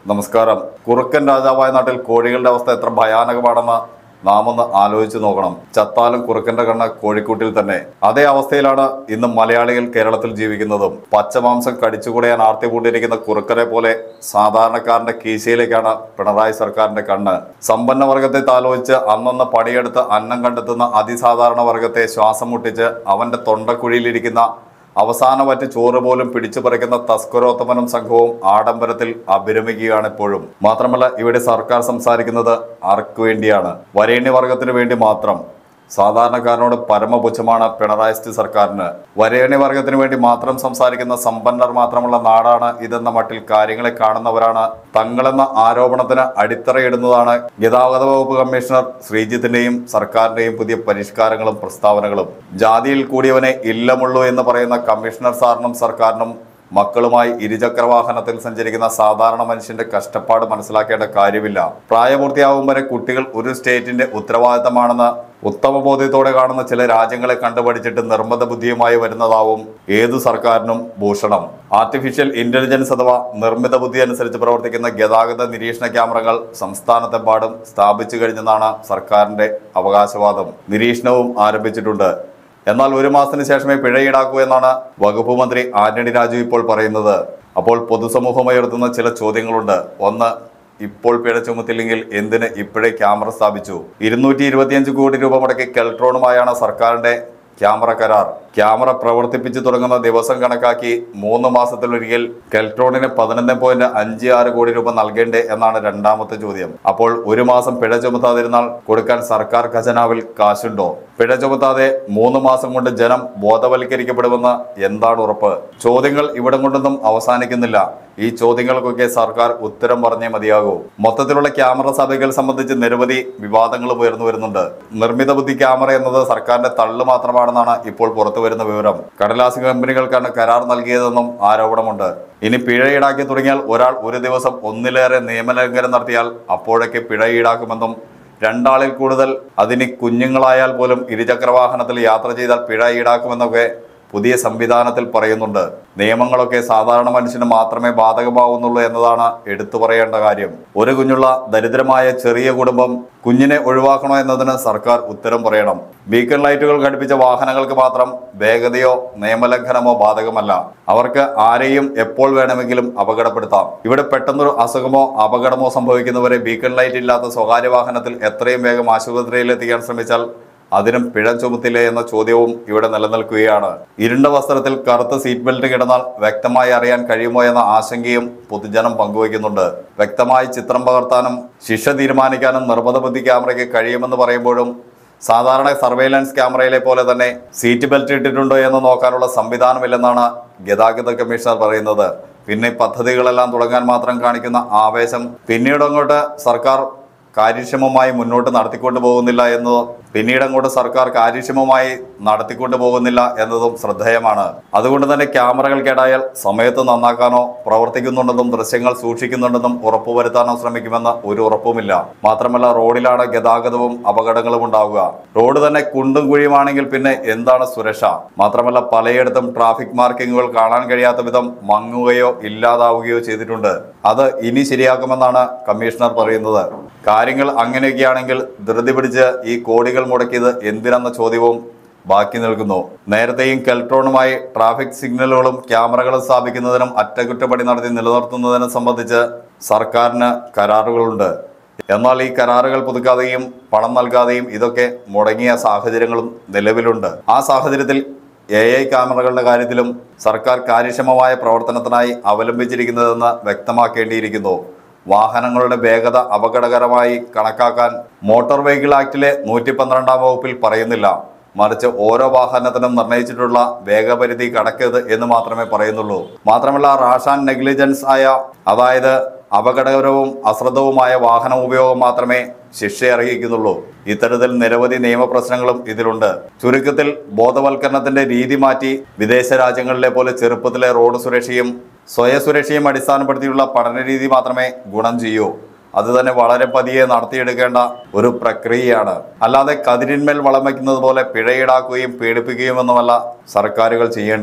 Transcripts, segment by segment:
നമസ്കാരം കുറുക്കൻ രാജാവായ നാട്ടിൽ കോഴികളുടെ അവസ്ഥ എത്ര ഭയാനകമാണെന്ന് നാം ഒന്ന് ആലോചിച്ച് നോക്കണം ചത്താലും കുറുക്കന്റെ കണ്ണ് കോഴിക്കൂട്ടിൽ തന്നെ അതേ അവസ്ഥയിലാണ് ഇന്ന് മലയാളികൾ കേരളത്തിൽ ജീവിക്കുന്നതും പച്ചമാംസം കടിച്ചുകൂടിയാൻ ആർത്തി പൂണ്ടിരിക്കുന്ന കുറുക്കനെ പോലെ സാധാരണക്കാരന്റെ കീശയിലേക്കാണ് പിണറായി സർക്കാരിന്റെ കണ്ണ് സമ്പന്ന വർഗത്തെ താലോചിച്ച് അന്നന്ന് പണിയെടുത്ത് അന്നം കണ്ടെത്തുന്ന അതിസാധാരണ വർഗത്തെ ശ്വാസം മുട്ടിച്ച് അവന്റെ തൊണ്ടക്കുഴിയിലിരിക്കുന്ന അവസാന വറ്റ് ചോറ് പോലും പിടിച്ചു പറിക്കുന്ന തസ്കരോത്തമനം സംഘവും ആഡംബരത്തിൽ അഭിരമിക്കുകയാണ് ഇപ്പോഴും മാത്രമല്ല ഇവിടെ സർക്കാർ സംസാരിക്കുന്നത് ആർക്കു വേണ്ടിയാണ് വരേണ്യ വർഗത്തിന് വേണ്ടി മാത്രം സാധാരണക്കാരനോട് പരമപുച്ഛമാണ് പിണറായി സർക്കാരിന് വരേണ്യ വർഗത്തിന് വേണ്ടി മാത്രം സംസാരിക്കുന്ന സമ്പന്നർ മാത്രമുള്ള നാടാണ് ഇതെന്ന മട്ടിൽ കാര്യങ്ങളെ കാണുന്നവരാണ് തങ്ങളെന്ന ആരോപണത്തിന് അടിത്തറയിടുന്നതാണ് ഗതാഗത വകുപ്പ് കമ്മീഷണർ ശ്രീജിത്തിന്റെയും സർക്കാരിന്റെയും പുതിയ പരിഷ്കാരങ്ങളും പ്രസ്താവനകളും ജാതിയിൽ കൂടിയവനെ ഇല്ലമുള്ളൂ എന്ന് പറയുന്ന കമ്മീഷണർ സാറിനും സർക്കാരിനും മക്കളുമായി ഇരുചക്ര വാഹനത്തിൽ സഞ്ചരിക്കുന്ന സാധാരണ മനുഷ്യന്റെ കഷ്ടപ്പാട് മനസ്സിലാക്കേണ്ട കാര്യമില്ല പ്രായപൂർത്തിയാവും വരെ കുട്ടികൾ ഒരു സ്റ്റേറ്റിന്റെ ഉത്തരവാദിത്തമാണെന്ന് ഉത്തമ ബോധ്യത്തോടെ കാണുന്ന ചില രാജ്യങ്ങളെ കണ്ടുപഠിച്ചിട്ട് നിർമ്മത ബുദ്ധിയുമായി വരുന്നതാവും ഏതു സർക്കാരിനും ഭൂഷണം ആർട്ടിഫിഷ്യൽ ഇന്റലിജൻസ് അഥവാ നിർമ്മിത ബുദ്ധി അനുസരിച്ച് പ്രവർത്തിക്കുന്ന ഗതാഗത നിരീക്ഷണ ക്യാമറകൾ സംസ്ഥാനത്തെമ്പാടും സ്ഥാപിച്ചു കഴിഞ്ഞെന്നാണ് സർക്കാരിന്റെ അവകാശവാദം നിരീക്ഷണവും ആരംഭിച്ചിട്ടുണ്ട് എന്നാൽ ഒരു മാസത്തിന് ശേഷമേ പിഴ ഈടാക്കൂ എന്നാണ് വകുപ്പ് മന്ത്രി ആന്റണി രാജു ഇപ്പോൾ പറയുന്നത് അപ്പോൾ പൊതുസമൂഹം ഉയർത്തുന്ന ചില ചോദ്യങ്ങളുണ്ട് ഒന്ന് ഇപ്പോൾ പിഴ ചുമത്തില്ലെങ്കിൽ എന്തിന് ഇപ്പോഴേ ക്യാമറ സ്ഥാപിച്ചു ഇരുന്നൂറ്റി ഇരുപത്തിയഞ്ച് കോടി രൂപ മുടക്കി കെൽട്രോണുമായാണ് സർക്കാരിന്റെ ക്യാമറ കരാർ ക്യാമറ പ്രവർത്തിപ്പിച്ചു തുടങ്ങുന്ന ദിവസം കണക്കാക്കി മൂന്ന് മാസത്തിലൊരിക്കൽ കെൽട്രോണിന് പതിനൊന്ന് പോയിന്റ് അഞ്ച് ആറ് കോടി രൂപ നൽകേണ്ടേ എന്നാണ് രണ്ടാമത്തെ ചോദ്യം അപ്പോൾ ഒരു മാസം പിഴ ചുമത്താതിരുന്നാൽ കൊടുക്കാൻ സർക്കാർ ഖജനാവിൽ കാശുണ്ടോ പിഴ ചുമത്താതെ മൂന്ന് മാസം കൊണ്ട് ജനം ബോധവൽക്കരിക്കപ്പെടുമെന്ന് എന്താണ് ഉറപ്പ് ചോദ്യങ്ങൾ ഇവിടം കൊണ്ടൊന്നും അവസാനിക്കുന്നില്ല ഈ ചോദ്യങ്ങൾക്കൊക്കെ സർക്കാർ ഉത്തരം പറഞ്ഞേ മതിയാകൂ മൊത്തത്തിലുള്ള ക്യാമറ സ്ഥാപിക്കൽ സംബന്ധിച്ച് നിരവധി വിവാദങ്ങളും ഉയർന്നു വരുന്നുണ്ട് നിർമ്മിത ബുദ്ധി ക്യാമറ എന്നത് സർക്കാരിന്റെ തള്ളു മാത്രമാണെന്നാണ് ഇപ്പോൾ പുറത്തു വരുന്ന വിവരം കടലാസ് കമ്പനികൾക്കാണ് കരാർ നൽകിയതെന്നും ആരോപണമുണ്ട് ഇനി പിഴ ഈടാക്കി തുടങ്ങിയാൽ ഒരാൾ ഒരു ദിവസം ഒന്നിലേറെ നിയമലംഘനം നടത്തിയാൽ അപ്പോഴൊക്കെ പിഴ ഈടാക്കുമെന്നും രണ്ടാളിൽ കൂടുതൽ അതിന് കുഞ്ഞുങ്ങളായാൽ പോലും ഇരുചക്ര വാഹനത്തിൽ യാത്ര ചെയ്താൽ പിഴ ഈടാക്കുമെന്നൊക്കെ പുതിയ സംവിധാനത്തിൽ പറയുന്നുണ്ട് നിയമങ്ങളൊക്കെ സാധാരണ മനുഷ്യന് മാത്രമേ ബാധകമാവുന്നുള്ളൂ എന്നതാണ് എടുത്തു പറയേണ്ട കാര്യം ഒരു കുഞ്ഞുള്ള ദരിദ്രമായ ചെറിയ കുടുംബം കുഞ്ഞിനെ ഒഴിവാക്കണോ എന്നതിന് സർക്കാർ ഉത്തരം പറയണം ബീക്കൺ ലൈറ്റുകൾ ഘടിപ്പിച്ച വാഹനങ്ങൾക്ക് മാത്രം വേഗതയോ നിയമലംഘനമോ ബാധകമല്ല അവർക്ക് ആരെയും എപ്പോൾ വേണമെങ്കിലും അപകടപ്പെടുത്താം ഇവിടെ പെട്ടെന്നൊരു അസുഖമോ അപകടമോ സംഭവിക്കുന്നവരെ ബീക്കൺ ലൈറ്റ് ഇല്ലാത്ത സ്വകാര്യ വാഹനത്തിൽ എത്രയും വേഗം ആശുപത്രിയിൽ എത്തിക്കാൻ ശ്രമിച്ചാൽ അതിനും പിഴ ചുമത്തില്ലേ എന്ന ചോദ്യവും ഇവിടെ നിലനിൽക്കുകയാണ് ഇരുണ്ട വസ്ത്രത്തിൽ കറുത്ത സീറ്റ് ബെൽറ്റ് കിടന്നാൽ വ്യക്തമായി അറിയാൻ കഴിയുമോ എന്ന ആശങ്കയും പൊതുജനം പങ്കുവയ്ക്കുന്നുണ്ട് വ്യക്തമായി ചിത്രം പകർത്താനും ശിക്ഷ തീരുമാനിക്കാനും നിർബന്ധ ബുദ്ധി ക്യാമറയ്ക്ക് കഴിയുമെന്ന് പറയുമ്പോഴും സാധാരണ സർവൈലൻസ് ക്യാമറയിലെ പോലെ തന്നെ സീറ്റ് ബെൽറ്റ് ഇട്ടിട്ടുണ്ടോ എന്ന് നോക്കാനുള്ള സംവിധാനമില്ലെന്നാണ് ഗതാഗത കമ്മീഷണർ പറയുന്നത് പിന്നെ പദ്ധതികളെല്ലാം തുടങ്ങാൻ മാത്രം കാണിക്കുന്ന ആവേശം പിന്നീട് അങ്ങോട്ട് സർക്കാർ കാര്യക്ഷമമായി മുന്നോട്ട് നടത്തിക്കൊണ്ടു പോകുന്നില്ല എന്നതും പിന്നീട് അങ്ങോട്ട് സർക്കാർ കാര്യക്ഷമമായി നടത്തിക്കൊണ്ടു പോകുന്നില്ല എന്നതും ശ്രദ്ധേയമാണ് അതുകൊണ്ട് തന്നെ ക്യാമറകൾ കേടായാൽ സമയത്ത് നന്നാക്കാനോ പ്രവർത്തിക്കുന്നുണ്ടെന്നും ദൃശ്യങ്ങൾ സൂക്ഷിക്കുന്നുണ്ടെന്നും ഉറപ്പുവരുത്താനോ ശ്രമിക്കുമെന്ന് ഒരു ഉറപ്പുമില്ല മാത്രമല്ല റോഡിലാണ് ഗതാഗതവും അപകടങ്ങളും ഉണ്ടാവുക റോഡ് തന്നെ കുണ്ടും കുഴിയുമാണെങ്കിൽ പിന്നെ എന്താണ് സുരക്ഷ മാത്രമല്ല പലയിടത്തും ട്രാഫിക് മാർക്കിങ്ങുകൾ കാണാൻ കഴിയാത്ത വിധം മങ്ങുകയോ ഇല്ലാതാവുകയോ ചെയ്തിട്ടുണ്ട് അത് ഇനി ശരിയാക്കുമെന്നാണ് കമ്മീഷണർ പറയുന്നത് കാര്യങ്ങൾ അങ്ങനെയൊക്കെയാണെങ്കിൽ ധൃതി പിടിച്ച് ഈ കോടികൾ മുടക്കിയത് എന്തിനെന്ന ചോദ്യവും ബാക്കി നിൽക്കുന്നു നേരത്തെയും കെൽട്രോണുമായി ട്രാഫിക് സിഗ്നലുകളും ക്യാമറകളും സ്ഥാപിക്കുന്നതിനും അറ്റകുറ്റപ്പണി നടത്തി നിലനിർത്തുന്നതിനും സംബന്ധിച്ച് സർക്കാരിന് കരാറുകളുണ്ട് എന്നാൽ ഈ കരാറുകൾ പുതുക്കാതെയും പണം നൽകാതെയും ഇതൊക്കെ മുടങ്ങിയ സാഹചര്യങ്ങളും നിലവിലുണ്ട് ആ സാഹചര്യത്തിൽ എ ഐ ക്യാമറകളുടെ കാര്യത്തിലും സർക്കാർ കാര്യക്ഷമമായ പ്രവർത്തനത്തിനായി അവലംബിച്ചിരിക്കുന്നതെന്ന് വ്യക്തമാക്കേണ്ടിയിരിക്കുന്നു വാഹനങ്ങളുടെ വേഗത അപകടകരമായി കണക്കാക്കാൻ മോട്ടോർ വെഹിക്കിൾ ആക്ടിലെ നൂറ്റി പന്ത്രണ്ടാം വകുപ്പിൽ പറയുന്നില്ല മറിച്ച് ഓരോ വാഹനത്തിനും നിർണയിച്ചിട്ടുള്ള വേഗപരിധി കടക്കരുത് എന്ന് മാത്രമേ പറയുന്നുള്ളൂ മാത്രമല്ല റാഷ് ആൻഡ് നെഗ്ലിജൻസ് ആയ അതായത് അപകടകരവും അശ്രദ്ധവുമായ വാഹന ഉപയോഗം മാത്രമേ ശിക്ഷ അർഹിക്കുന്നുള്ളൂ ഇത്തരത്തിൽ നിരവധി നിയമപ്രശ്നങ്ങളും ഇതിലുണ്ട് ചുരുക്കത്തിൽ ബോധവൽക്കരണത്തിന്റെ രീതി മാറ്റി വിദേശ രാജ്യങ്ങളിലെ പോലെ ചെറുപ്പത്തിലെ റോഡ് സുരക്ഷയും സ്വയ സുരക്ഷയും അടിസ്ഥാനപ്പെടുത്തിയുള്ള പഠന രീതി മാത്രമേ ഗുണം ചെയ്യൂ അത് തന്നെ വളരെ പതിയെ നടത്തിയെടുക്കേണ്ട ഒരു പ്രക്രിയയാണ് അല്ലാതെ കതിരിന്മേൽ വളം വയ്ക്കുന്നത് പോലെ പിഴ ഈടാക്കുകയും പീഡിപ്പിക്കുകയുമൊന്നുമല്ല സർക്കാരുകൾ ചെയ്യേണ്ടത്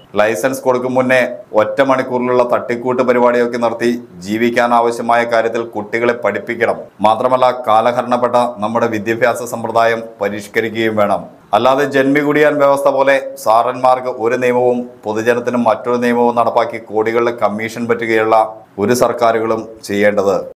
ലൈസൻസ് കൊടുക്കും മുന്നേ ഒറ്റ മണിക്കൂറിലുള്ള തട്ടിക്കൂട്ട് പരിപാടിയൊക്കെ നടത്തി ജീവിക്കാൻ ആവശ്യമായ കാര്യത്തിൽ കുട്ടികളെ പഠിപ്പിക്കണം മാത്രമല്ല കാലഹരണപ്പെട്ട നമ്മുടെ വിദ്യാഭ്യാസ സമ്പ്രദായം പരിഷ്കരിക്കുകയും വേണം അല്ലാതെ ജന്മികുടിയാൻ വ്യവസ്ഥ പോലെ സാറന്മാർക്ക് ഒരു നിയമവും പൊതുജനത്തിനും മറ്റൊരു നിയമവും നടപ്പാക്കി കോടികളുടെ കമ്മീഷൻ പറ്റുകയുള്ള ഒരു സർക്കാരുകളും ചെയ്യേണ്ടത്